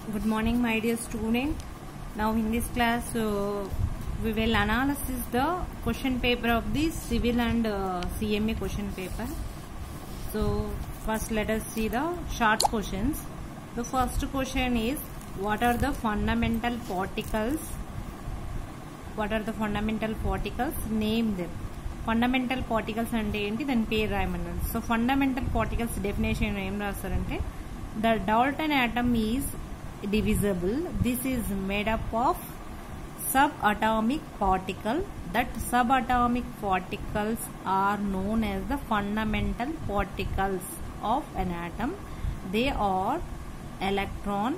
Good morning, my dear student. Now in this class, uh, we will analysis the question paper of the civil and uh, CMA question paper. So first, let us see the short questions. The first question is, what are the fundamental particles? What are the fundamental particles? Name them. Fundamental particles అంటే ఏంటి దాని పేరు రాయమన్నారు so fundamental particles definition ఏం రాస్తారంటే the Dalton atom is divisible this is made up of sub atomic particle that sub atomic particles are known as the fundamental particles of an atom they are electron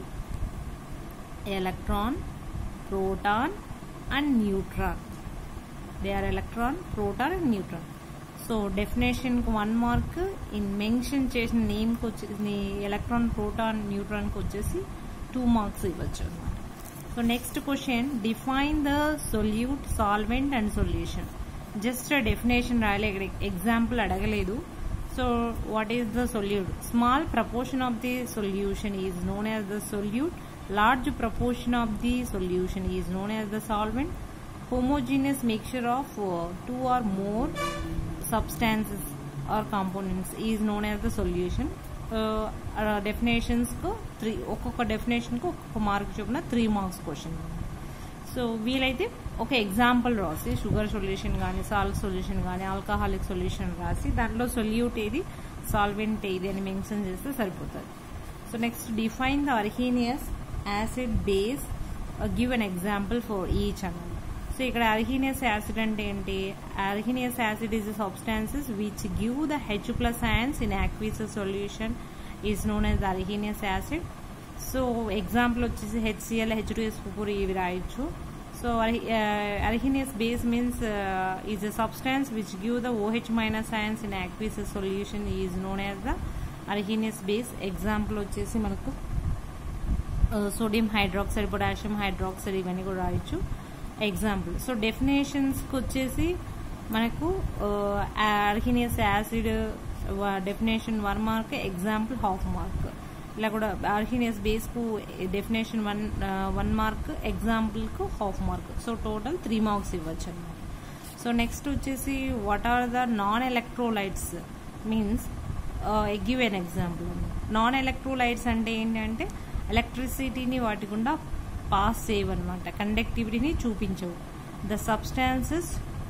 electron proton and neutron they are electron proton and neutron so డెఫినేషన్కి one mark in mention చేసిన నేమ్కి వచ్చేసి electron proton న్యూట్రాన్కి వచ్చేసి two marks ఇవ్వచ్చు అనమాట so next question define the solute solvent and solution just definition రాయలే ఇక్కడ example అడగలేదు so what is the solute small proportion of the solution is known as the solute large proportion of the solution is known as the solvent homogeneous mixture of uh, two or more substances or components is known as the solution definitions కు three ఒక్కొక్క definition కు ఒక్కొక్క mark చొప్పున three marks question so వీలైతే ఒక example రాసి sugar solution కానీ salt solution కానీ ఆల్కహాలిక్ సొల్యూషన్ రాసి దాంట్లో సొల్యూట్ ఏది సాల్వెంట్ ఏది అని మెన్షన్ చేస్తే సరిపోతుంది so next define the Arrhenius acid base give an example for each అన్నమాట సో ఇక్కడ అర్హీనియస్ యాసిడ్ అంటే ఏంటి Arrhenius acid is substances which give the H plus ions in aqueous solution is known as Arrhenius acid so example వచ్చేసి HCl H two S four ఇవి రాయొచ్చు so Arrhenius base means is a substance which give the OH minus ions in aqueous solution is known as the Arrhenius base example వచ్చేసి మనకు sodium hydroxide potassium hydroxide ఇవన్నీ కూడా రాయొచ్చు example so డెఫినేషన్స్కి వచ్చేసి మనకు Arrhenius acid definition one mark example half mark ఇలా కూడా అర్హినియస్ బేస్కు డెఫినేషన్ వన్ వన్ మార్క్ ఎగ్జాంపుల్కు half mark so total three marks ఇవ్వచ్చు అనమాట సో నెక్స్ట్ వచ్చేసి what are the non electrolytes means give an example non electrolytes అంటే ఏంటంటే ఎలక్ట్రిసిటీని వాటి గుండా పాస్ చేయవన్నమాట కండక్టివిటీని చూపించవు the substances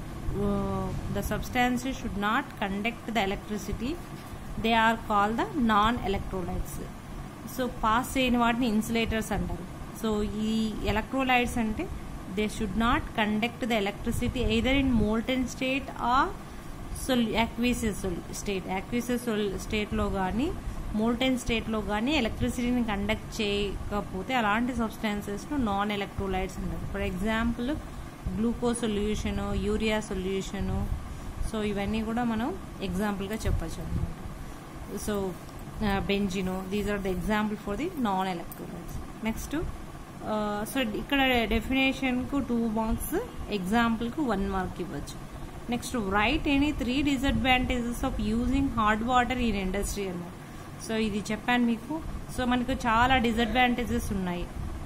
the substances should not conduct the electricity they are call the non electrolytes so pass చేయని వాటిని ఇన్సులేటర్స్ అంటారు సో ఈ ఎలక్ట్రోలైట్స్ అంటే they should not conduct the electricity either in molten state or sol aqueous state aqueous స్టేట్లో కానీ molten స్టేట్లో కానీ ఎలక్ట్రిసిటీని కండక్ట్ చేయకపోతే అలాంటి సబ్స్టాన్సెస్ను నాన్ ఎలక్ట్రోలైట్స్ అంటారు for example glucose solution urea solution so ఇవన్నీ కూడా మనం ఎగ్జాంపుల్గా చెప్పచ్చు అనమాట so benzene these are the example for the non electrolytes next so ఇక్కడ డెఫినేషన్కు టూ మార్క్స్ ఎగ్జాంపుల్కు వన్ మార్క్ ఇవ్వచ్చు next right any three disadvantages of using hard water in industry అన్నమాట సో ఇది చెప్పాను మీకు సో మనకు చాలా డిసడ్వాంటేజెస్ ఉన్నాయి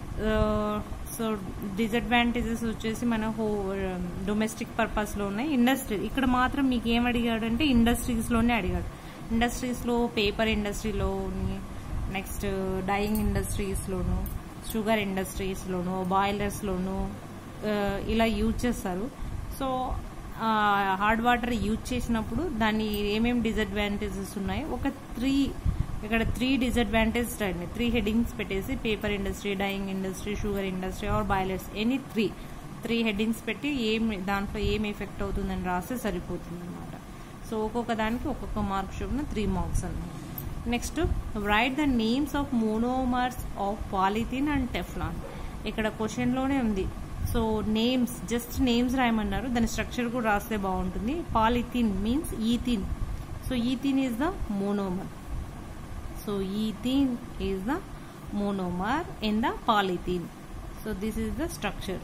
సో డిసడ్వాంటేజెస్ వచ్చేసి మన హో డొమెస్టిక్ పర్పస్లో ఉన్నాయి ఇండస్ట్రీ ఇక్కడ మాత్రం మీకు ఏం అడిగాడు అంటే ఇండస్ట్రీస్లోనే అడిగాడు ఇండస్ట్రీస్లో పేపర్ ఇండస్ట్రీలో నెక్స్ట్ డైయింగ్ ఇండస్ట్రీస్లోను షుగర్ ఇండస్ట్రీస్లోను బాయిలర్స్లోను ఇలా యూజ్ చేస్తారు సో హార్డ్ వాటర్ యూజ్ చేసినప్పుడు దాన్ని ఏమేమి డిసడ్వాంటేజెస్ ఉన్నాయి ఒక త్రీ ఇక్కడ త్రీ డిసడ్వాంటేజ్ అండి త్రీ హెడ్డింగ్స్ పెట్టేసి paper industry dyeing industry sugar industry or boilers any three three headings పెట్టి ఏం దాంట్లో ఏం ఎఫెక్ట్ అవుతుందని రాస్తే సరిపోతుంది అనమాట సో ఒక్కొక్క దానికి ఒక్కొక్క మార్క్ చొప్పున త్రీ మార్క్స్ అన్నమాట next write the names of monomers of polythene and Teflon ఇక్కడ క్వశ్చన్లోనే ఉంది సో నేమ్స్ జస్ట్ నేమ్స్ రాయమన్నారు దాని స్ట్రక్చర్ కూడా రాస్తే బాగుంటుంది polythene means ethene so ethene is the monomer so ethene is the monomer in the polythene so this is the structure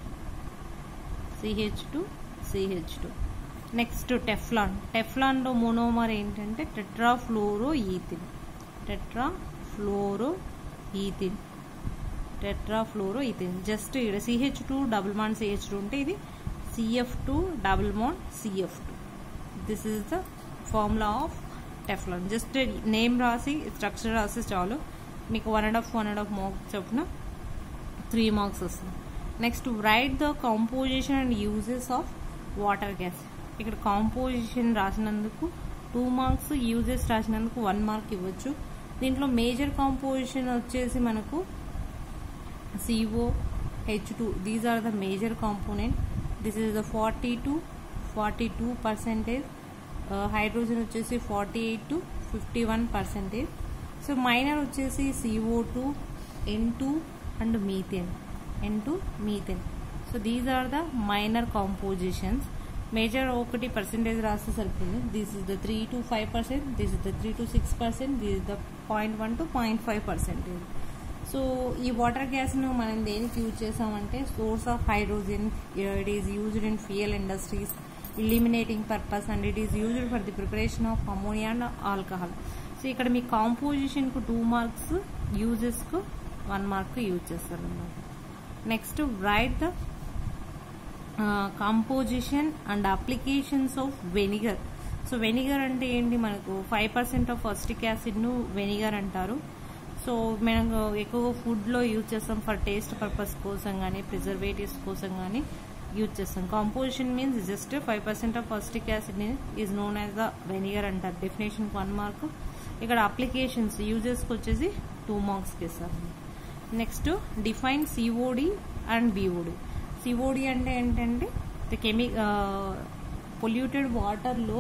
CH two CH two next Teflon టెఫ్లాన్లో monomer ఏంటంటే tetrafluoro ethene tetra fluoro ethene tetrafluoro ethene just ఇక్కడ CH two double man CH two ఉంటే ఇది CF two double man CF two this is the formula of Teflon just name రాసి structure రాసి చాలు మీకు one and half one and half marks చొప్పున three marks వస్తుంది next write the composition and uses of water gas ఇక్కడ composition రాసినందుకు two marks uses రాసినందుకు one mark ఇవ్వచ్చు దీంట్లో మేజర్ కాంపోజిషన్ వచ్చేసి మనకు CO H two these are the major component this is the forty to forty two percentage hydrogen వచ్చేసి forty eight to fifty one percentage so minor వచ్చేసి CO two N two and methane N two methane so these are the minor compositions major ఒకటి percentage రాస్తే సరిపోతుంది this is the three to five percent this is the three to six percent this is the point one to point five percentage so ఈ water గ్యాస్ను మనం దేనికి use చేసామంటే source of hydrogen it is used in fuel industries eliminating purpose and it is used for the preparation of ammonia and alcohol so ఇక్కడ మీ కాంపోజిషన్కు two marks యూజెస్కు one mark use చేస్తారు అన్నమాట next write the composition and applications of vinegar so vinegar అంటే ఏంటి మనకు five percent of acetic యాసిడ్ను వెనిగర్ అంటారు సో మనం ఎక్కువ ఫుడ్లో యూజ్ చేస్తాం ఫర్ టేస్ట్ పర్పస్ కోసం కానీ ప్రిజర్వేటివ్స్ కోసం కానీ యూజ్ చేస్తాం composition means just five percent of acetic acid is known as the vinegar అంటారు డెఫినేషన్ వన్ మార్క్ ఇక్కడ అప్లికేషన్స్ యూజెస్కి వచ్చేసి టూ మార్క్స్కి ఇస్తారు next define COD and BOD COD అంటే ఏంటంటే ద కెమి పొల్యూటెడ్ వాటర్లో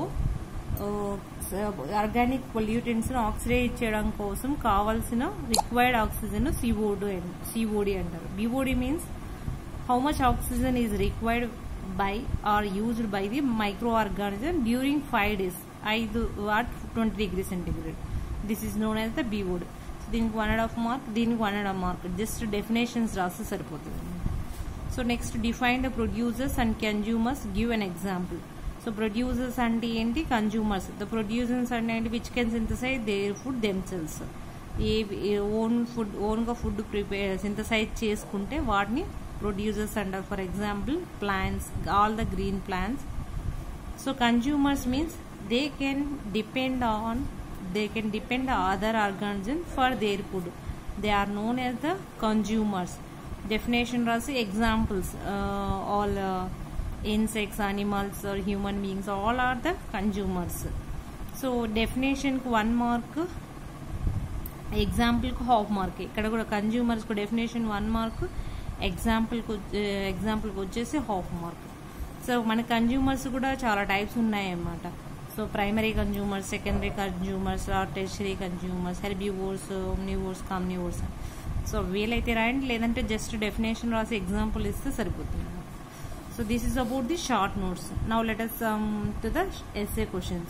ఆర్గానిక్ పొల్యూటెంట్స్ ఆక్సిడైజ్ చేయడం కోసం కావాల్సిన రిక్వైర్డ్ ఆక్సిజన్ సిఓడి సిఓడి అంటారు BOD means how much oxygen is required by or used by the micro organism during five days ఐదు what twenty degree centigrade this is known as the BOD దీనికి one and half mark దీనికి one and half mark just definitions రాస్తే సరిపోతుంది so next define the producers and consumers give an example so producers అంటే ఏంటి consumers the producers అంటే ఏంటి which can synthesize their food themselves a own food ఓన్గా food prepare synthesize చేసుకుంటే వాటిని producers అంటారు for example plants all the green plants so consumers means they can depend on they can depend other organism for their food they are known as the consumers definition రాసి examples all insects animals or human beings all are the consumers so డెఫినేషన్కి one mark ఎగ్జాంపుల్కి half mark ఇక్కడ కూడా కన్జ్యూమర్స్కు definition one mark ఎగ్జాంపుల్కి ఎగ్జాంపుల్కి వచ్చేసి half mark so మన కన్జ్యూమర్స్ కూడా చాలా టైప్స్ ఉన్నాయన్నమాట so primary consumers secondary consumers or tertiary consumers herbivores omnivores carnivores so వీలైతే రాయండి లేదంటే జస్ట్ డెఫినేషన్ రాసి ఎగ్జాంపుల్ ఇస్తే సరిపోతుంది so this is about the short notes now let us to the SA questions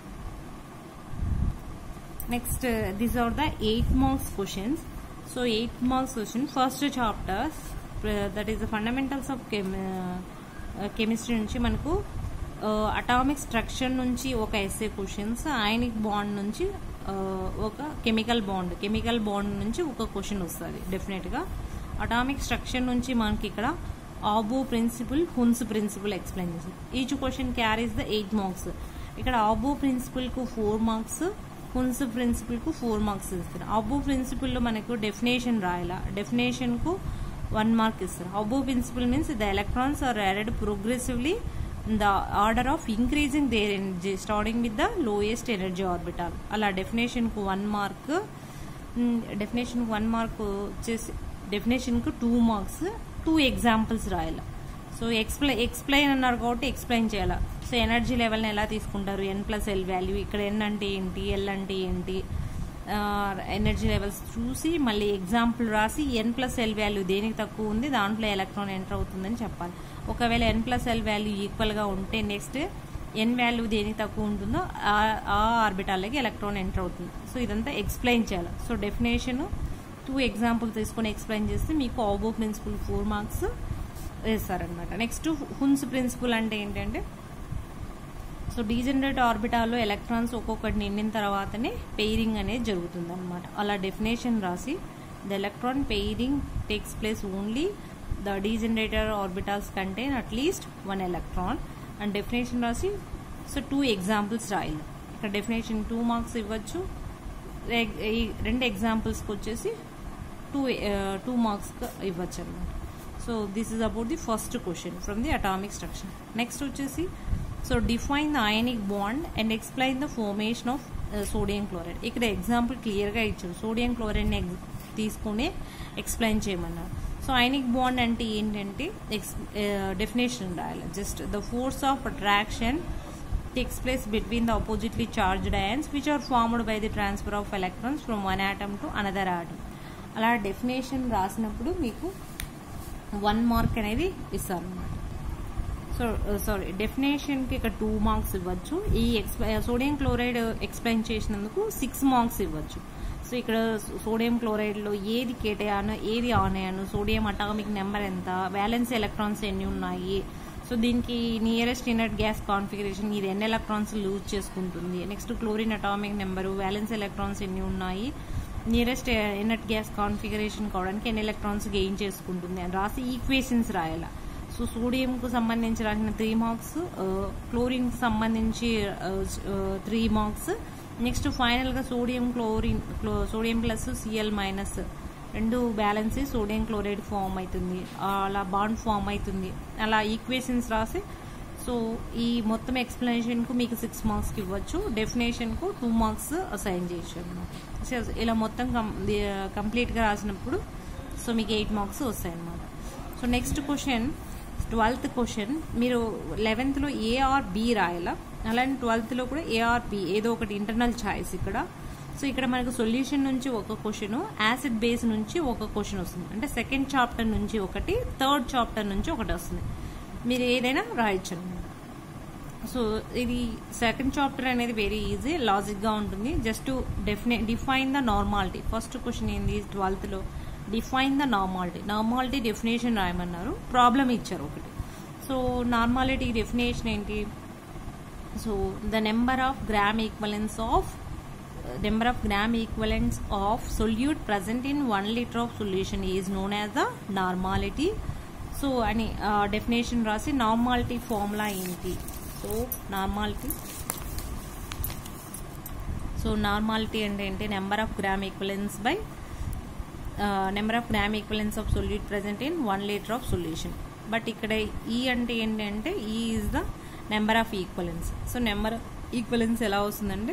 next these are the eight marks questions so eight marks question first chapters that is the fundamentals of chemistry నుంచి మనకు atomic structure నుంచి ఒక SA questions ఆయనిక్ bond నుంచి ఒక chemical bond chemical bond నుంచి ఒక question వస్తుంది డెఫినెట్గా అటామిక్ స్ట్రక్చర్ నుంచి మనకి ఇక్కడ Aufbau principle Hund's principle explain చేశారు each question carries the eight marks ఇక్కడ ఆబో ప్రిన్సిపల్కు ఫోర్ మార్క్స్ హున్స్ ప్రిన్సిపల్కు ఫోర్ మార్క్స్ ఇస్తారు ఆబో ప్రిన్సిపల్లో మనకు డెఫినేషన్ రాయాల డెఫినేషన్కు వన్ మార్క్ ఇస్తారు Aufbau principle means the electrons are added progressively the order of increasing their energy starting with the lowest energy orbital అలా డెఫినేషన్కు వన్ మార్క్ డెఫినేషన్కి వన్ మార్క్ వచ్చేసి డెఫినేషన్కు టూ మార్క్స్ టూ ఎగ్జాంపుల్స్ రాయాలి so explain explain అన్నారు కాబట్టి explain చేయాలి so energy లెవెల్ని ఎలా తీసుకుంటారు ఎన్ ప్లస్ ఎల్ వాల్యూ ఇక్కడ ఎన్ అంటే ఏంటి ఎల్ అంటే ఏంటి ఎనర్జీ లెవెల్స్ చూసి మళ్ళీ ఎగ్జాంపుల్ రాసి ఎన్ ప్లస్ ఎల్ వాల్యూ దేనికి తక్కువ ఉంది దాంట్లో ఎలక్ట్రాన్ ఎంటర్ అవుతుందని చెప్పాలి ఒకవేళ ఎన్ ప్లస్ ఎల్ వాల్యూ ఈక్వల్గా ఉంటే నెక్స్ట్ ఎన్ వాల్యూ దేనికి తక్కువ ఉంటుందో ఆ ఆర్బిటాల్లోకి ఎలక్ట్రాన్ ఎంటర్ అవుతుంది సో ఇదంతా ఎక్స్ప్లెయిన్ చేయాలి సో డెఫినేషన్ టూ ఎగ్జాంపుల్ తీసుకొని ఎక్స్ప్లెయిన్ చేస్తే మీకు ఆబో ప్రిన్సిపల్ ఫోర్ మార్క్స్ వేస్తారనమాట నెక్స్ట్ హున్స్ ప్రిన్సిపల్ అంటే ఏంటంటే సో డీజనరేట్ ఆర్బిటాల్లో ఎలక్ట్రాన్స్ ఒక్కొక్కటి నిండిన తర్వాతనే పెయిరింగ్ అనేది జరుగుతుంది అనమాట అలా డెఫినేషన్ రాసి the electron pairing takes place only the degenerator orbitals contain at least one electron and definition రాసి సో టూ ఎగ్జాంపుల్స్ రాయాలి ఇక్కడ డెఫినేషన్ టూ మార్క్స్ ఇవ్వచ్చు రెగ్- ఈ రెండు ఎగ్జాంపుల్స్కి వచ్చేసి టూ టూ మార్క్స్ ఇవ్వచ్చు అనమాట so this is about the first question from the atomic structure next వచ్చేసి so define the ionic bond and explain the formation of sodium chloride ఇక్కడ ఎగ్జాంపుల్ క్లియర్గా ఇచ్చారు సోడియం క్లోరైడ్ని తీసుకుని ఎక్స్ప్లెయిన్ చేయమన్నారు సో అయనిక్ బాండ్ అంటే ఏంటంటే ఎక్స్ డెఫినేషన్ రాయాలి just the force of attraction takes place between the oppositely charged ions which are formed by the transfer of electrons from one atom to another atom అలా definition రాసినప్పుడు మీకు one mark అనేది ఇస్తారు అనమాట సో సారీ డెఫినేషన్కి ఇక్కడ two marks ఇవ్వచ్చు ఈ explain sodium chloride explain చేసినందుకు సిక్స్ మార్క్స్ ఇవ్వచ్చు సో ఇక్కడ సోడియం క్లోరైడ్లో ఏది కేటయాను ఏది ఆనయాను సోడియం అటామిక్ నెంబర్ ఎంత బ్యాలెన్స్ ఎలక్ట్రాన్స్ ఎన్ని ఉన్నాయి సో దీనికి నియరెస్ట్ ఇనర్ట్ గ్యాస్ కాన్ఫిగరేషన్ ఇది ఎన్ని ఎలక్ట్రాన్స్ లూజ్ చేసుకుంటుంది next chlorine atomic number valence electrons ఎన్ని ఉన్నాయి నియరెస్ట్ ఇనర్ట్ గ్యాస్ కాన్ఫిగరేషన్ కావడానికి ఎన్ని ఎలక్ట్రాన్స్ గెయిన్ చేసుకుంటుంది అని రాసి ఈక్వేషన్స్ రాయాలి సో సోడియంకు సంబంధించి రాసిన త్రీ మార్క్స్ క్లోరిన్కి సంబంధించి త్రీ మార్క్స్ నెక్స్ట్ ఫైనల్గా sodium chlorine sodium plus Cl minus రెండు బ్యాలెన్స్ సోడియం క్లోరైడ్ ఫామ్ అవుతుంది అలా బాండ్ ఫామ్ అవుతుంది అలా ఈక్వేషన్స్ రాసి సో ఈ మొత్తం ఎక్స్ప్లెనేషన్కు మీకు సిక్స్ మార్క్స్కి ఇవ్వచ్చు డెఫినేషన్కు టూ మార్క్స్ అసైన్ చేయొచ్చు అనమాట సో ఇలా మొత్తం కం కంప్లీట్గా రాసినప్పుడు సో మీకు ఎయిట్ మార్క్స్ వస్తాయి అనమాట so next question twelfth question మీరు లెవెన్త్లో ఏఆర్ బి రాయాలా అలానే ట్వెల్త్లో కూడా ఏఆర్ బి ఏదో ఒకటి ఇంటర్నల్ ఛాయిస్ ఇక్కడ సో ఇక్కడ మనకు సొల్యూషన్ నుంచి ఒక క్వశ్చన్ యాసిడ్ బేస్ నుంచి ఒక క్వశ్చన్ వస్తుంది అంటే సెకండ్ చాప్టర్ నుంచి ఒకటి థర్డ్ చాప్టర్ నుంచి ఒకటి వస్తుంది మీరు ఏదైనా రాయొచ్చు అనమాట సో ఇది సెకండ్ చాప్టర్ అనేది వెరీ ఈజీ లాజిక్గా ఉంటుంది just define define the normality first question ఏంది ట్వెల్త్లో define the normality normality definition రాయమన్నారు ప్రాబ్లం ఇచ్చారు ఒకటి సో నార్మాలిటీ డెఫినేషన్ ఏంటి so the number of gram equivalence of number of gram equivalents of solute present in one litre of solution is known as the normality so అని definition రాసి normality formula ఏంటి so normality so normality అంటే ఏంటి number of gram equivalence by number of gram equivalence of solute present in one litre of solution but ఇక్కడ ఈ అంటే ఏంటి అంటే ఈ is the number of equivalence so number equivalence ఎలా వస్తుందంటే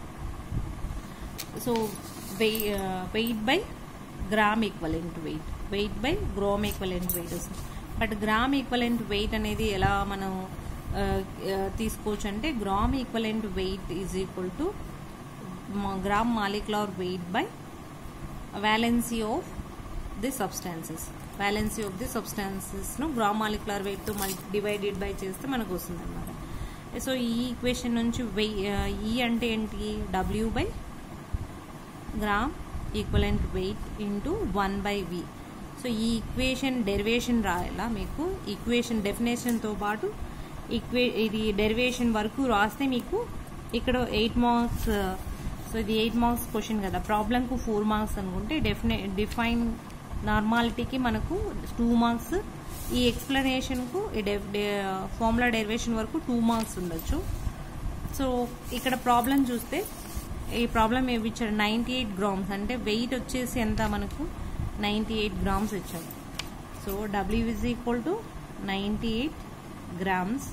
so weight by gram equivalent weight weight by gram equivalent weight వస్తుంది but gram equivalent weight అనేది ఎలా మనం తీసుకోవచ్చు అంటే gram equivalent weight is equal to gram molecular weight by valency of the substances valency of the సబ్స్టాన్సెస్ను gram molecular వెయిట్తో multi divided by చేస్తే మనకు వస్తుంది అనమాట సో ఈ ఈక్వేషన్ నుంచి వెయి ఈ అంటే ఏంటి W by gram equivalent weight into one by V so ఈ ఈక్వేషన్ డెరివేషన్ రాయాలా మీకు ఈక్వేషన్ డెఫినేషన్తో పాటు ఈక్వే ఇది డెరివేషన్ వరకు రాస్తే మీకు ఇక్కడ ఎయిట్ మార్క్స్ సో ఇది ఎయిట్ మార్క్స్ క్వశ్చన్ కదా ప్రాబ్లంకు ఫోర్ మార్క్స్ అనుకుంటే డెఫినె డిఫైన్ నార్మాలిటీకి మనకు టూ మార్క్స్ ఈ ఎక్స్ప్లెనేషన్కు ఈ ఫార్ములా డెరివేషన్ వరకు టూ మార్క్స్ ఉండొచ్చు సో ఇక్కడ ప్రాబ్లం చూస్తే ఈ ప్రాబ్లం ఏమి ఇచ్చారు నైంటీ ఎయిట్ గ్రామ్స్ అంటే వెయిట్ వచ్చేసి ఎంత మనకు నైంటీ ఎయిట్ గ్రామ్స్ ఇచ్చారు so W is equal to ninety eight grams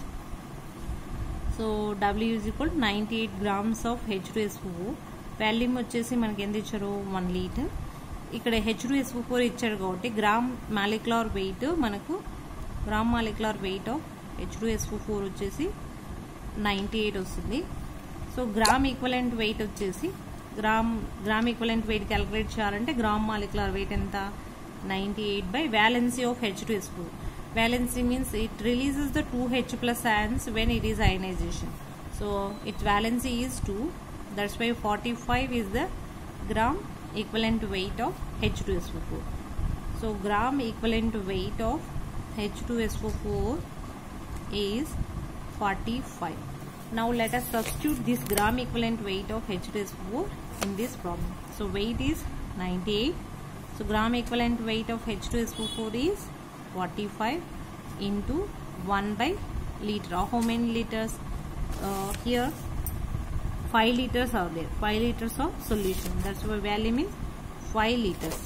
so W is equal ninety eight grams of H two S volume వచ్చేసి మనకి ఎంత ఇచ్చారు వన్ లీటర్ ఇక్కడ హెచ్ టు ఎస్ ఫోర్ ఇచ్చారు కాబట్టి గ్రామ్ మాలిక్యులర్ వెయిట్ మనకు gram molecular weight of H two S four వచ్చేసి ninety eight వస్తుంది సో గ్రామ్ ఈక్వలెంట్ వెయిట్ వచ్చేసి gram gram equivalent weight calculate చేయాలంటే గ్రామ్ మాలిక్యులర్ వెయిట్ ఎంత ninety eight by valency of H two S four valency means it releases the 2H plus ions when it is ionization. So its valency is 2. That's why 45 is the gram equivalent weight of H2SO4. So gram equivalent weight of H2SO4 is 45. Now let us substitute this gram equivalent weight of H2SO4 in this problem. So weight is 98. So gram equivalent weight of H2SO4 is 45 into 1 by liter. How many liters? Uh, here 5 liters are there. 5 liters of solution. That's why value means 5 liters.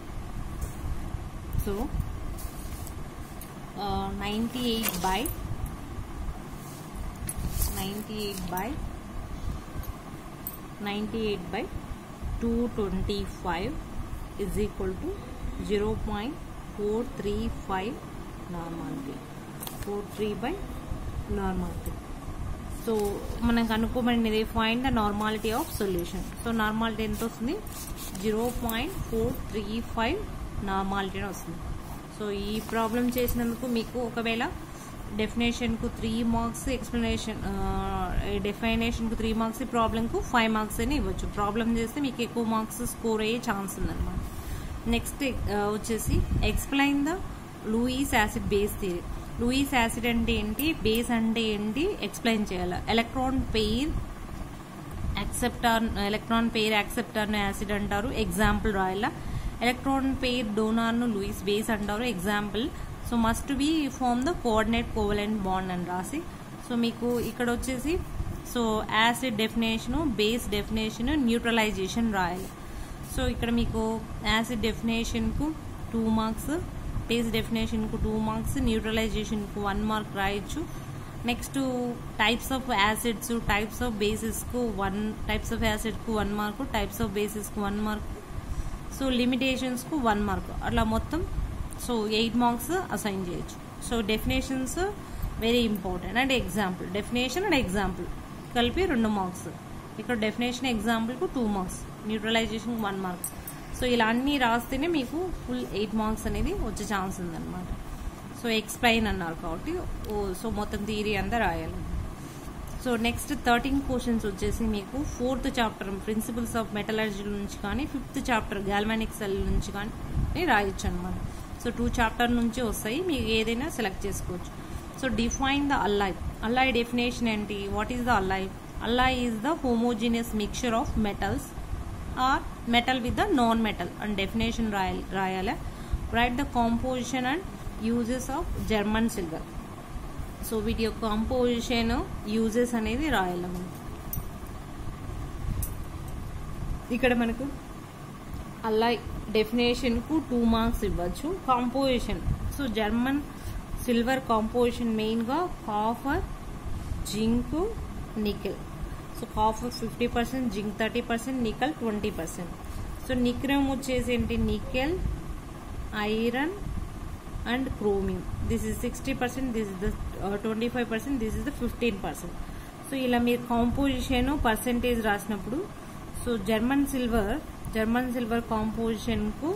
So uh, 98 by 98 by 98 by 225 is equal to 0.435 normality 43 by normality so మనం కనుక్కోబడినది find the normality of solution so normality ఎంత వస్తుంది zero point four three five normality వస్తుంది so ఈ problem చేసినందుకు మీకు ఒకవేళ డెఫినేషన్కు త్రీ మార్క్స్ ఎక్స్ప్లెనేషన్ డెఫినేషన్కు త్రీ మార్క్స్ ప్రాబ్లంకు ఫైవ్ మార్క్స్ అని ఇవ్వచ్చు ప్రాబ్లం చేస్తే మీకు ఎక్కువ మార్క్స్ స్కోర్ అయ్యే ఛాన్స్ ఉందన్నమాట నెక్స్ట్ వచ్చేసి explain the Lewis acid base theory Lewis acid అంటే ఏంటి బేస్ అంటే ఏంటి ఎక్స్ప్లెయిన్ చేయాలి electron pair acceptor electron pair యాక్సెప్టార్ను యాసిడ్ అంటారు ఎగ్జాంపుల్ రాయాల ఎలక్ట్రాన్ పెయిర్ డోనార్ను లూయిస్ బేస్ అంటారు example so must be form the coordinate covalent bond అని రాసి సో మీకు ఇక్కడ వచ్చేసి so acid definition base definition neutralization రాయాలి సో ఇక్కడ మీకు యాసిడ్ డెఫినేషన్కు టూ మార్క్స్ బేస్ డెఫినేషన్కు టూ మార్క్స్ న్యూట్రలైజేషన్కు వన్ మార్క్ రాయొచ్చు next types of acids types of బేసిస్కు వన్ టైప్స్ ఆఫ్ యాసిడ్కు వన్ మార్క్ టైప్స్ ఆఫ్ బేసిస్కు one mark so లిమిటేషన్స్కు one mark అట్లా మొత్తం సో ఎయిట్ మార్క్స్ అసైన్ చేయొచ్చు so definitions very important and example definition and example కలిపి రెండు marks ఇక్కడ definition ఎగ్జాంపుల్కు two marks neutralization one mark so ఇలా అన్నీ రాస్తేనే మీకు ఫుల్ ఎయిట్ మార్క్స్ అనేది వచ్చే ఛాన్స్ ఉందన్నమాట సో ఎక్స్ప్లెయిన్ అన్నారు కాబట్టి ఓ సో మొత్తం థియరీ అంతా రాయాలి సో నెక్స్ట్ థర్టీన్ క్వశ్చన్స్ వచ్చేసి మీకు fourth chapter principles of metallurgy నుంచి కానీ ఫిఫ్త్ చాప్టర్ గాల్వానిక్ సెల్ నుంచి కానీ రాయొచ్చు అనమాట సో టూ చాప్టర్ నుంచి వస్తాయి మీకు ఏదైనా సెలెక్ట్ చేసుకోవచ్చు so define the alloy alloy definition ఏంటి what is the alloy alloy is the homogeneous mixture of metals or metal with the non metal and definition రాయాలి రాయాలి write the composition and uses of German silver so వీటి యొక్క composition uses అనేది రాయాలి మనం ఇక్కడ మనకు అలా డెఫినేషన్కు టూ మార్క్స్ ఇవ్వచ్చు composition so German silver composition మెయిన్గా copper zinc nickel so copper fifty percent zinc thirty percent nickel twenty percent so nichrome వచ్చేసి ఏంటి nickel iron and chromium this is sixty percent this is the twenty five percent this is the fifteen percent so ఇలా మీరు composition percentage రాసినప్పుడు so German silver German silver కాంపోజిషన్కు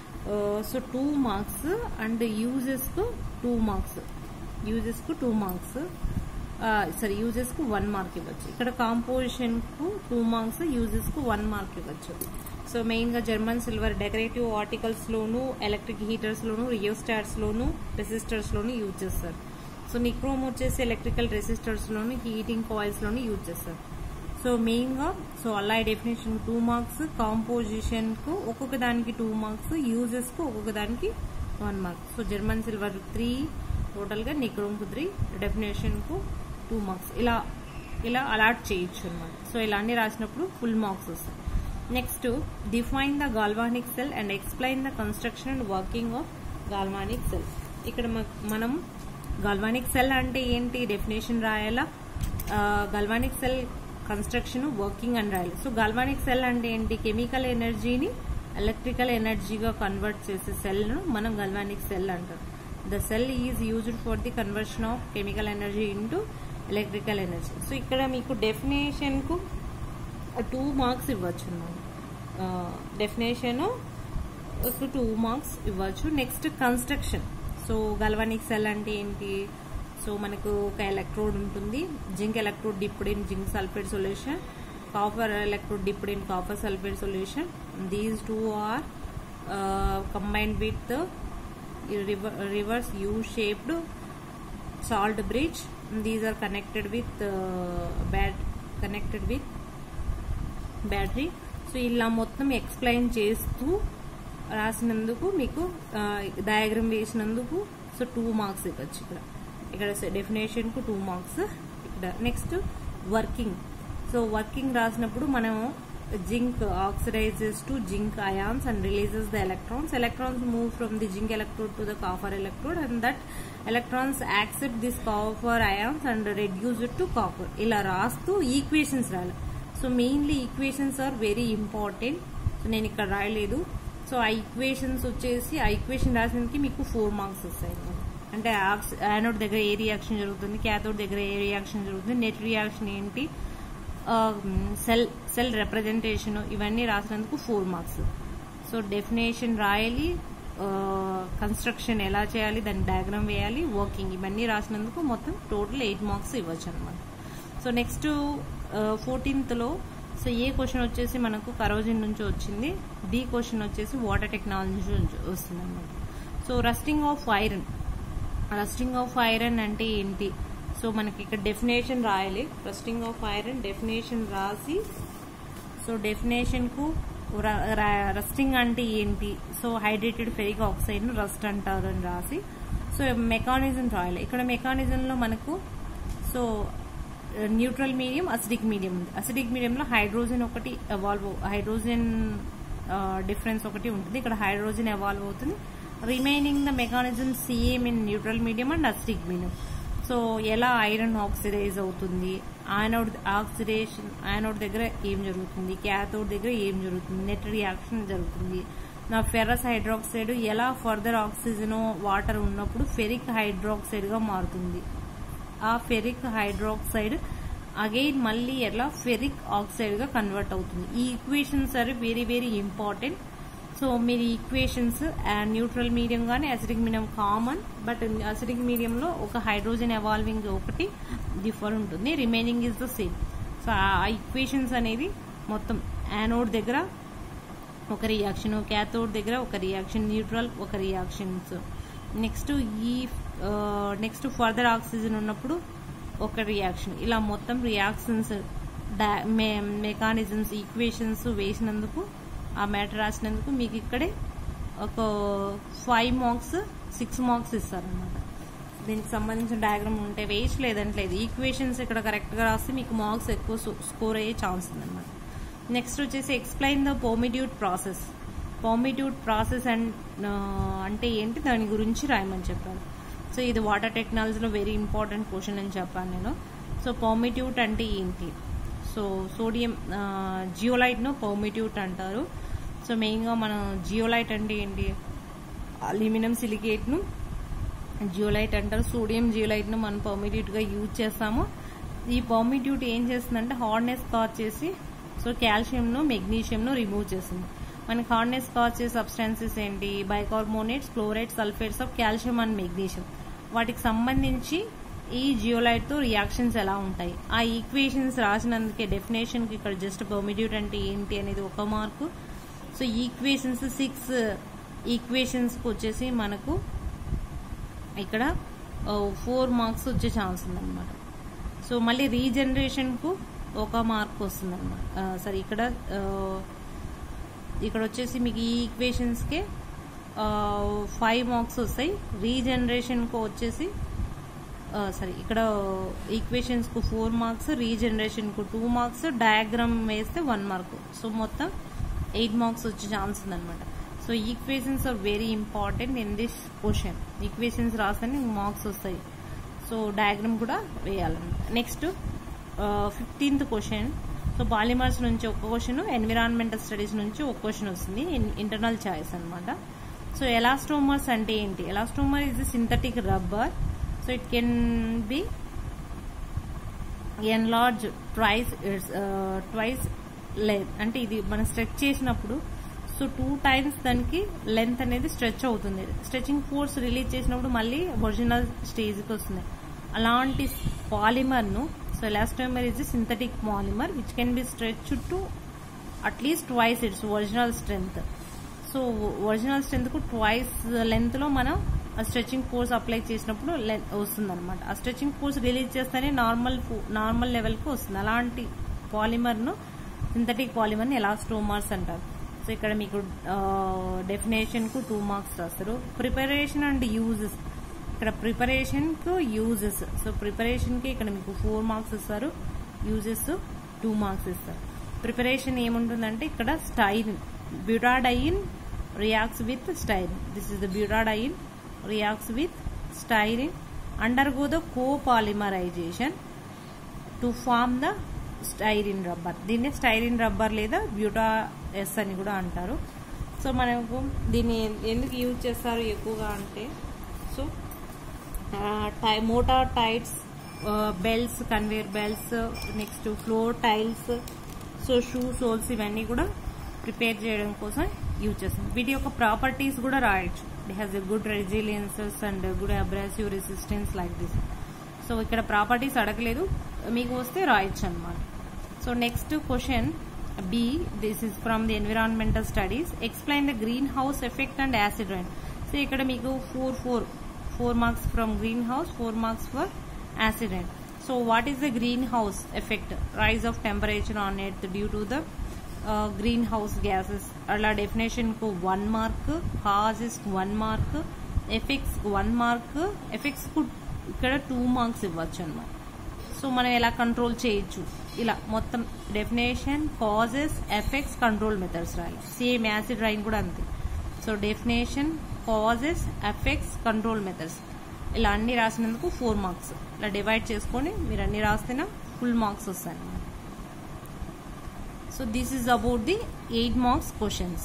so two marks and యూజెస్కు two marks యూజెస్కు two marks sorry యూజెస్కు one mark ఇవ్వచ్చు ఇక్కడ కాంపోజిషన్కు two marks యూజెస్కు వన్ మార్క్ ఇవ్వచ్చు సో మెయిన్గా జర్మన్ సిల్వర్ డెకరేటివ్ ఆర్టికల్స్లోను ఎలక్ట్రిక్ హీటర్స్లోను రియోస్టాట్స్లోను రెసిస్టర్స్లోను యూజ్ చేస్తారు సో నిక్రోమ్ వచ్చేసి ఎలక్ట్రికల్ రెసిస్టర్స్లోను హీటింగ్ కాయిల్స్లోను యూజ్ చేస్తారు సో మెయిన్గా సో అలా డెఫినేషన్ టూ మార్క్స్ కాంపోజిషన్కు ఒక్కొక్క దానికి టూ మార్క్స్ యూజెస్కు ఒక్కొక్క దానికి one mark so German silver three టోటల్గా నిక్రోమ్కు త్రీ డెఫినేషన్కు టూ మార్క్స్ ఇలా ఇలా అలాట్ చేయొచ్చు అనమాట సో ఇలా అన్ని రాసినప్పుడు ఫుల్ మార్క్స్ వస్తాయి next define the galvanic cell and explain the construction and working of galvanic cell ఇక్కడ మనం గాల్వానిక్ సెల్ అంటే ఏంటి డెఫినేషన్ రాయాలా గల్వానిక్ సెల్ కన్స్ట్రక్షన్ వర్కింగ్ అని రాయాలి సో గల్వానిక్ సెల్ అంటే ఏంటి కెమికల్ ఎనర్జీని ఎలక్ట్రికల్ ఎనర్జీగా కన్వర్ట్ చేసే సెల్ను మనం గల్వానిక్ సెల్ అంటాం the cell is used for the conversion of chemical energy into electrical energy so ఇక్కడ మీకు డెఫినేషన్కు టూ మార్క్స్ ఇవ్వచ్చు అన్నమాట డెఫినేషన్ టూ మార్క్స్ ఇవ్వచ్చు next construction so galvanic cell అంటే ఏంటి సో మనకు ఒక ఎలక్ట్రోడ్ ఉంటుంది zinc electrode dipped in zinc sulphate solution copper electrode dipped in copper sulphate solution these two are combined with the reverse U-shaped salt bridge. These are connected with battery. So ఇలా మొత్తం explain చేస్తూ రాసినందుకు మీకు diagram వేసినందుకు so two marks ఇవ్వచ్చు ఇక్కడ ఇక్కడ definition కు టూ మార్క్స్ ఇక్కడ నెక్స్ట్ వర్కింగ్ సో వర్కింగ్ రాసినప్పుడు మనం zinc oxidises to zinc ions and releases the electrons electrons move from the zinc electrode to the copper electrode and that electrons accept this copper ions and reduce it to copper ఇలా రాస్తూ equations రాయాలి so mainly equations are very important so నేను ఇక్కడ రాయలేదు so ఆ equations వచ్చేసి ఆ equation రాసినందుకు మీకు ఫోర్ మార్క్స్ వస్తాయి అంటే యానోడ్ దగ్గర ఏ రియాక్షన్ జరుగుతుంది క్యాథోడ్ దగ్గర ఏ రియాక్షన్ జరుగుతుంది నెట్ రియాక్షన్ ఏంటి సెల్ సెల్ రిప్రజెంటేషన్ ఇవన్నీ రాసినందుకు ఫోర్ మార్క్స్ సో డెఫినేషన్ రాయాలి కన్స్ట్రక్షన్ ఎలా చేయాలి దాని డయాగ్రామ్ వేయాలి వర్కింగ్ ఇవన్నీ రాసినందుకు మొత్తం టోటల్ ఎయిట్ మార్క్స్ ఇవ్వచ్చు అనమాట సో నెక్స్ట్ ఫోర్టీన్త్లో సో ఏ క్వశ్చన్ వచ్చేసి మనకు కరోజిన్ నుంచి వచ్చింది డి క్వశ్చన్ వచ్చేసి వాటర్ టెక్నాలజీ నుంచి వస్తుంది అనమాట so rusting of iron rusting of iron అంటే ఏంటి సో మనకి ఇక్కడ డెఫినేషన్ రాయాలి రస్టింగ్ ఆఫ్ ఐరన్ డెఫినేషన్ రాసి సో డెఫినేషన్ కు రస్టింగ్ అంటే ఏంటి సో హైడ్రేటెడ్ ఫెరిక్ ఆక్సైడ్ ను రస్ట్ అంటారు అని రాసి సో మెకానిజం రాయాలి ఇక్కడ మెకానిజం లో మనకు so neutral medium acidic medium ఉంది అసిడిక్ మీడియంలో హైడ్రోజన్ ఒకటి ఎవాల్వ్ హైడ్రోజన్ డిఫరెన్స్ ఒకటి ఉంటుంది ఇక్కడ హైడ్రోజన్ ఎవాల్వ్ అవుతుంది remaining the mechanism same in neutral medium and acidic medium so ఎలా ఐరన్ ఆక్సిడైజ్ అవుతుంది ఆనోడ్ ఆక్సిడేషన్ ఆనోడ్ దగ్గర ఏం జరుగుతుంది క్యాథోడ్ దగ్గర ఏం జరుగుతుంది నెట్ రియాక్షన్ జరుగుతుంది నా ఫెరస్ హైడ్రాక్సైడ్ ఎలా ఫర్దర్ ఆక్సిజన్ వాటర్ ఉన్నప్పుడు ఫెరిక్ హైడ్రాక్సైడ్ గా మారుతుంది ఆ ఫెరిక్ హైడ్రాక్సైడ్ అగైన్ మళ్ళీ ఎలా ఫెరిక్ ఆక్సైడ్ గా కన్వర్ట్ అవుతుంది ఈ equations are very very important so మీరు ఈక్వేషన్స్ న్యూట్రల్ మీడియం కానీ acidic medium common but acidic మీడియంలో ఒక హైడ్రోజన్ ఎవాల్వింగ్ ఒకటి డిఫర్ ఉంటుంది remaining is the same so ఆ ఈక్వేషన్స్ అనేది మొత్తం యానోడ్ దగ్గర ఒక రియాక్షన్ క్యాథోడ్ దగ్గర ఒక రియాక్షన్ న్యూట్రల్ ఒక రియాక్షన్స్ నెక్స్ట్ ఈ నెక్స్ట్ ఫర్దర్ ఆక్సిజన్ ఉన్నప్పుడు ఒక రియాక్షన్ ఇలా మొత్తం రియాక్షన్స్ మెకానిజమ్స్ ఈక్వేషన్స్ వేసినందుకు ఆ మ్యాటర్ రాసినందుకు మీకు ఇక్కడే ఒక ఫైవ్ మార్క్స్ సిక్స్ మార్క్స్ ఇస్తారనమాట దీనికి సంబంధించిన డయాగ్రామ్ ఉంటే వేస్ట్ లేదంటలేదు ఈక్వేషన్స్ ఇక్కడ కరెక్ట్గా రాస్తే మీకు మార్క్స్ ఎక్కువ స్కోర్ అయ్యే ఛాన్స్ ఉందన్నమాట నెక్స్ట్ వచ్చేసి explain the permutit process permutit process and అంటే ఏంటి దాని గురించి రాయమని చెప్పారు సో ఇది వాటర్ టెక్నాలజీలో వెరీ ఇంపార్టెంట్ క్వశ్చన్ అని చెప్పాను నేను సో పర్మిట్యూట్ అంటే ఏంటి సో సోడియం జియోలైట్ను పర్మిట్యూట్ అంటారు సో మెయిన్గా మనం జియోలైట్ అంటే ఏంటి అల్యూమినియం సిలికేట్ను జియోలైట్ అంటారు సోడియం జియోలైట్ను మనం పర్మిట్యూట్గా యూజ్ చేస్తాము ఈ పర్మిట్యూట్ ఏం చేస్తుందంటే హార్డ్నెస్ కాజ్ చేసి సో కాల్షియంను మెగ్నీషియంను రిమూవ్ చేస్తుంది మనకి హార్డ్నెస్ కాజ్ చేసే సబ్స్టాన్సెస్ ఏంటి bicarbonates chloride sulphates of calcium and magnesium వాటికి సంబంధించి ఈ జియోలైట్తో రియాక్షన్స్ ఎలా ఉంటాయి ఆ ఈక్వేషన్స్ రాసినందుకే డెఫినేషన్కి ఇక్కడ జస్ట్ పర్మిడ్యూట్ అంటే ఏంటి అనేది ఒక మార్కు సో ఈక్వేషన్స్ సిక్స్ ఈక్వేషన్స్కి వచ్చేసి మనకు ఇక్కడ ఫోర్ మార్క్స్ వచ్చే ఛాన్స్ ఉందన్నమాట సో మళ్ళీ రీజనరేషన్కు ఒక మార్క్ వస్తుంది అనమాట సరే ఇక్కడ ఇక్కడ వచ్చేసి మీకు ఈ ఈక్వేషన్స్కే ఫైవ్ మార్క్స్ వస్తాయి రీజనరేషన్కు వచ్చేసి సరే ఇక్కడ ఈక్వేషన్స్కు ఫోర్ మార్క్స్ రీజనరేషన్కు టూ మార్క్స్ డయాగ్రామ్ వేస్తే వన్ మార్క్ సో మొత్తం ఎయిట్ మార్క్స్ వచ్చే ఛాన్స్ ఉందన్నమాట so equations are very important in this question equations రాస్తేనే మార్క్స్ వస్తాయి సో డయాగ్రామ్ కూడా వేయాలన్నమాట next fifteenth question so polymers నుంచి ఒక క్వశ్చన్ ఎన్విరాన్మెంటల్ స్టడీస్ నుంచి ఒక క్వశ్చన్ వస్తుంది ఇంటర్నల్ చాయిస్ అనమాట సో ఎలాస్టోమర్స్ అంటే ఏంటి elastomer is synthetic rubber so it can be enlarge twice twice length అంటే ఇది మనం స్ట్రెచ్ చేసినప్పుడు సో టూ టైమ్స్ దానికి లెంత్ అనేది స్ట్రెచ్ అవుతుంది స్ట్రెచింగ్ ఫోర్స్ రిలీజ్ చేసినప్పుడు మళ్ళీ ఒరిజినల్ స్టేజ్కి వస్తుంది అలాంటి పాలిమర్ను so elastomer is synthetic polymer which can be stretch to at least twice its original strength so original స్ట్రెంగ్త్కు ట్వైస్ లెంత్లో మనం స్ట్రెచింగ్ ఫోర్స్ అప్లై చేసినప్పుడు వస్తుంది అనమాట ఆ స్ట్రెచింగ్ ఫోర్స్ రిలీజ్ చేస్తేనే నార్మల్ నార్మల్ లెవెల్కి వస్తుంది అలాంటి పాలిమర్ను సింథటిక్ పాలిమర్ని ఎలాస్టోమర్స్ అంటారు సో ఇక్కడ మీకు డెఫినేషన్కు టూ మార్క్స్ రాస్తారు ప్రిపరేషన్ అండ్ యూజెస్ ఇక్కడ ప్రిపరేషన్కు యూజెస్ సో ప్రిపరేషన్కి ఇక్కడ మీకు ఫోర్ మార్క్స్ ఇస్తారు యూజెస్ టూ మార్క్స్ ఇస్తారు ప్రిపరేషన్ ఏముంటుందంటే ఇక్కడ styrene butadiene reacts with styrene this is the butadiene reacts with styrene undergo the copolymerization to form the styrene rubber దీన్ని స్టైరిన్ రబ్బర్ లేదా బ్యూటా ఎస్ అని కూడా అంటారు సో మనకు దీన్ని ఎందుకు యూజ్ చేస్తారు ఎక్కువగా అంటే so tyre motor tyres belts conveyor belts next floor tiles so shoe soles ఇవన్నీ కూడా ప్రిపేర్ చేయడం కోసం యూజ్ చేస్తాం వీటి యొక్క ప్రాపర్టీస్ కూడా రాయొచ్చు it has a good resiliences and good abrasive resistance like this so ఇక్కడ ప్రాపర్టీస్ అడగలేదు మీకు వస్తే రాయొచ్చు అనమాట so next question B this is from the environmental studies explain the greenhouse effect and acid rain so ఇక్కడ మీకు four four four marks from greenhouse four marks for acid rain so what is the greenhouse effect rise of temperature on earth due to the greenhouse gases అలా definition కు one mark causes one mark effects one mark effects కు ఇక్కడ two marks ఇవ్వచ్చు అనమాట so మనం ఎలా control చేయొచ్చు ఇలా మొత్తం definition causes effects control methods రాయాలి సేమ్ యాసిడ్ రైన్ కూడా అంతే so definition causes effects control methods ఇలా అన్ని రాసినందుకు ఫోర్ మార్క్స్ ఇలా డివైడ్ చేసుకొని మీరు అన్ని రాస్తేనే ఫుల్ మార్క్స్ వస్తాయి so this is about the eight marks questions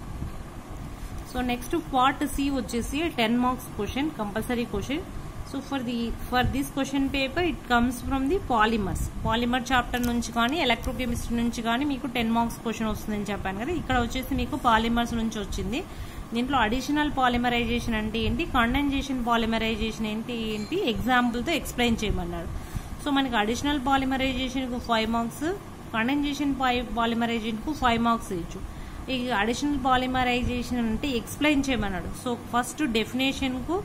so next part C వచ్చేసి ten marks question compulsory question so for the for this question paper it comes from the polymers polymer chapter నుంచి కానీ electrochemistry నుంచి కానీ మీకు ten marks question వస్తుందని చెప్పాను కదా ఇక్కడ వచ్చేసి మీకు పాలిమర్స్ నుంచి వచ్చింది దీంట్లో అడిషనల్ పాలిమరైజేషన్ అంటే ఏంటి కండెన్జేషన్ పాలిమరైజేషన్ ఏంటి ఏంటి ఎగ్జాంపుల్తో ఎక్స్ప్లెయిన్ చేయమన్నాడు సో మనకి అడిషనల్ పాలిమరైజేషన్కు ఫైవ్ మార్క్స్ కండెన్జేషన్ పాలిమరైజేషన్కు ఫైవ్ మార్క్స్ ఇచ్చు ఈ అడిషనల్ పాలిమరైజేషన్ అంటే ఎక్స్ప్లెయిన్ చేయమన్నాడు సో ఫస్ట్ డెఫినేషన్కు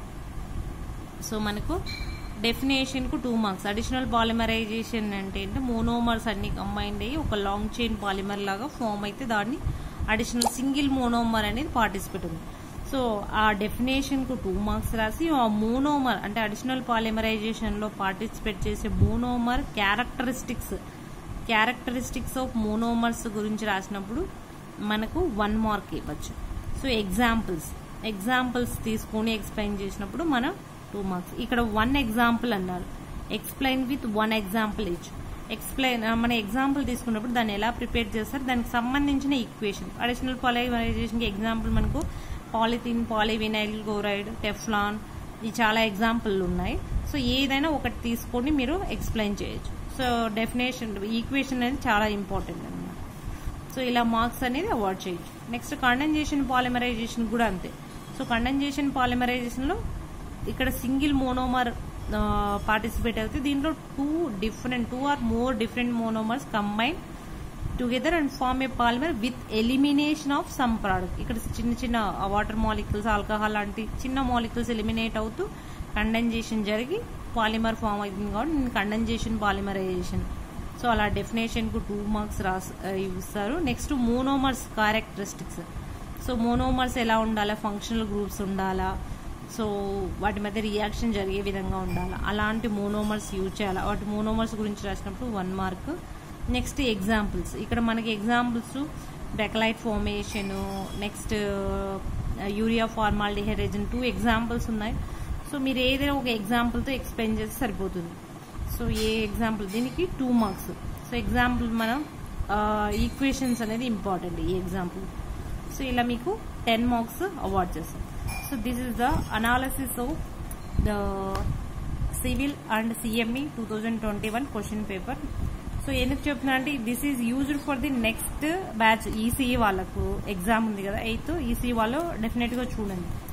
సో మనకు డెఫినేషన్కు టూ మార్క్స్ అడిషనల్ పాలిమరైజేషన్ అంటే ఏంటంటే మోనోమర్స్ అన్ని కంబైండ్ అయ్యి ఒక లాంగ్ చైన్ పాలిమర్ లాగా ఫామ్ అయితే దాన్ని అడిషనల్ సింగిల్ మోనోమర్ అనేది పార్టిసిపేట్ ఉంది సో ఆ డెఫినేషన్కు టూ మార్క్స్ రాసి ఆ మోనోమర్ అంటే అడిషనల్ పాలిమరైజేషన్లో పార్టిసిపేట్ చేసే monomer characteristics characteristics of monomers గురించి రాసినప్పుడు మనకు వన్ మార్క్ ఇవ్వచ్చు సో ఎగ్జాంపుల్స్ ఎగ్జాంపుల్స్ తీసుకొని ఎక్స్ప్లెయిన్ చేసినప్పుడు మనం టూ మార్క్స్ ఇక్కడ వన్ ఎగ్జాంపుల్ అన్నారు explain with one example which explain మన ఎగ్జాంపుల్ తీసుకున్నప్పుడు దాన్ని ఎలా ప్రిపేర్ చేస్తారు దానికి సంబంధించిన ఈక్వేషన్ అడిషనల్ పాలిమరైజేషన్కి ఎగ్జాంపుల్ మనకు పాలిథిన్ పాలివినైల్ క్లోరైడ్ టెఫ్లాన్ ఈ చాలా ఎగ్జాంపుల్ ఉన్నాయి సో ఏదైనా ఒకటి తీసుకొని మీరు ఎక్స్ప్లెయిన్ చేయొచ్చు సో డెఫినేషన్ ఈక్వేషన్ అనేది చాలా ఇంపార్టెంట్ అనమాట సో ఇలా మార్క్స్ అనేది అవార్డ్ చేయొచ్చు నెక్స్ట్ కండెన్జేషన్ పాలిమరైజేషన్ కూడా అంతే సో కండెన్జేషన్ పాలిమరైజేషన్లో ఇక్కడ సింగిల్ మోనోమర్ పార్టిసిపేట్ అవుతుంది దీంట్లో two different two or more different monomers combine together and form a polymer with elimination of some product ఇక్కడ చిన్న చిన్న వాటర్ మాలిక్యూల్స్ ఆల్కహాల్ లాంటి చిన్న మాలిక్యూల్స్ ఎలిమినేట్ అవుతూ కండెన్జేషన్ జరిగి పాలిమర్ ఫామ్ అవుతుంది కాబట్టి నేను కండెన్జేషన్ పాలిమరైజేషన్ సో అలా డెఫినేషన్కు టూ మార్క్స్ రాసి ఇస్తారు next monomers characteristics so monomers ఎలా ఉండాలా ఫంక్షనల్ గ్రూప్స్ ఉండాలా సో వాటి మధ్య రియాక్షన్ జరిగే విధంగా ఉండాలి అలాంటి మోనోమర్స్ యూజ్ చేయాలి వాటి మోనోమర్స్ గురించి రాసినప్పుడు వన్ మార్క్ నెక్స్ట్ ఎగ్జాంపుల్స్ ఇక్కడ మనకి examples Bakelite formation next urea formaldehyde two examples ఉన్నాయి సో మీరు ఏదైనా ఒక ఎగ్జాంపుల్తో ఎక్స్ప్లెయిన్ చేస్తే సరిపోతుంది సో ఏ ఎగ్జాంపుల్ దీనికి టూ మార్క్స్ సో ఎగ్జాంపుల్ మనం ఈక్వేషన్స్ అనేది ఇంపార్టెంట్ ఈ ఎగ్జాంపుల్ సో ఇలా మీకు టెన్ మార్క్స్ అవార్డ్ చేస్తాం so this is the analysis of the civil and CME two thousand twenty one question paper so ఎందుకు చెప్తున్నా అంటే this is used for the next batch ECE వాళ్ళకు exam ఉంది కదా eighth ECE వాళ్ళు డెఫినెట్గా చూడండి